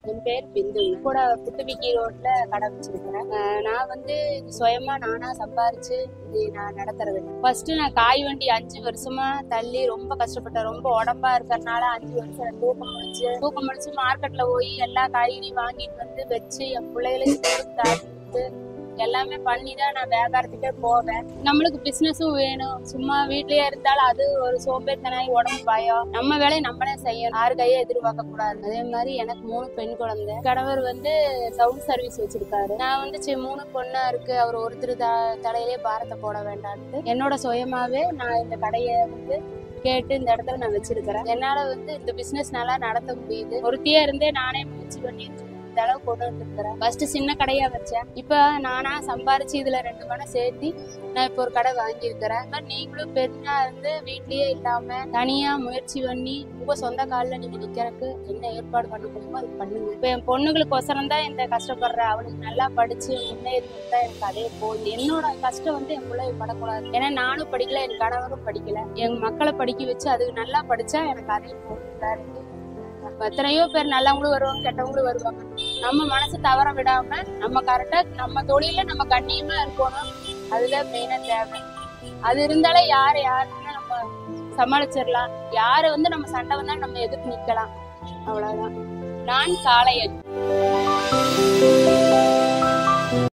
என் பேர் பிந்துங்க கூட புத்துவிக்கி ரோட்ல கடை வச்சிருக்கிறேன் அஹ் நான் வந்து இது சுயமா நானா சம்பாரிச்சு இது நான் நடத்துறது ஃபர்ஸ்ட் நான் காய் வண்டி அஞ்சு வருஷமா தள்ளி ரொம்ப கஷ்டப்பட்டேன் ரொம்ப உடம்பா இருக்கறனால அஞ்சு வருஷம் தூக்கம் முடிச்சு தூக்கம் முடிச்சு மார்க்கெட்ல போய் எல்லா காய்கறியும் வாங்கிட்டு வந்து வச்சு என் பிள்ளைகளுக்கு கொடுத்து தாட்டி எல்லாமே பண்ணி தான் நான் வியாபாரத்துக்கே போவேன் நம்மளுக்கு பிசினஸும் வேணும் சும்மா வீட்லயே இருந்தாலும் அது ஒரு சோம்பேறித்தனாய் உடம்பு பயம் நம்ம வேலையை நம்மளே செய்யணும் யாரு கையை எதிர்பார்க்க கூடாது அதே மாதிரி எனக்கு மூணு பெண் குழந்தை கணவர் வந்து சவுண்ட் சர்வீஸ் வச்சிருக்காரு நான் வந்து சரி மூணு பொண்ணா இருக்கு அவர் ஒருத்தர் த தலையிலே பாரத்தை போட வேண்டாம்ட்டு என்னோட சுயமாவே நான் இந்த கடையை வந்து கேட்டு இந்த இடத்துல நான் வச்சிருக்கிறேன் என்னால வந்து இந்த பிசினஸ் நல்லா நடத்த முடியுது ஒருத்தியா இருந்தே நானே முயற்சி பண்ணி இந்த அளவு கொண்டு வந்துருக்கிறேன் ஃபர்ஸ்ட் சின்ன கடையா வச்சேன் இப்ப நானா சம்பாரிச்சு இதுல ரெண்டு மணம் சேர்த்தி நான் இப்போ ஒரு கடை வாங்கியிருக்கிறேன் அது மாதிரி நீங்களும் பெண்ணா இருந்து வீட்லயே இல்லாம தனியா முயற்சி பண்ணி உங்க சொந்த காலில் நீங்க நிக்கிறதுக்கு என்ன ஏற்பாடு பண்ண முடியுமோ அது பண்ணுங்க இப்ப என் பொண்ணுங்களுக்கு ஒசரம் தான் இந்த கஷ்டப்படுறேன் அவளுக்கு நல்லா படிச்சு முன்னேறி தான் எனக்கு அதே போகுது என்னோட கஷ்டம் வந்து என் பிள்ளை படக்கூடாது ஏன்னா நானும் படிக்கல என் கணவரும் படிக்கல என் மக்களை படிக்க வச்சு அதுக்கு நல்லா படிச்சா எனக்கு அதே போதும் வேற எதுவும் எத்தனையோ பேர் நல்லவங்களும் வருவாங்க கெட்டவங்களும் வருவாங்க நம்ம மனசு தவற விடாம நம்ம கரெக்டா நம்ம தொழில நம்ம கண்ணியமா இருக்கணும் அதுதான் மெயினா தேவை அது இருந்தாலே யாரு யாருன்னு நம்ம சமாளிச்சிடலாம் யாரு வந்து நம்ம சண்டை வந்தா நம்ம எதிர்த்து நிக்கலாம் அவ்வளவுதான் நான் காளையன்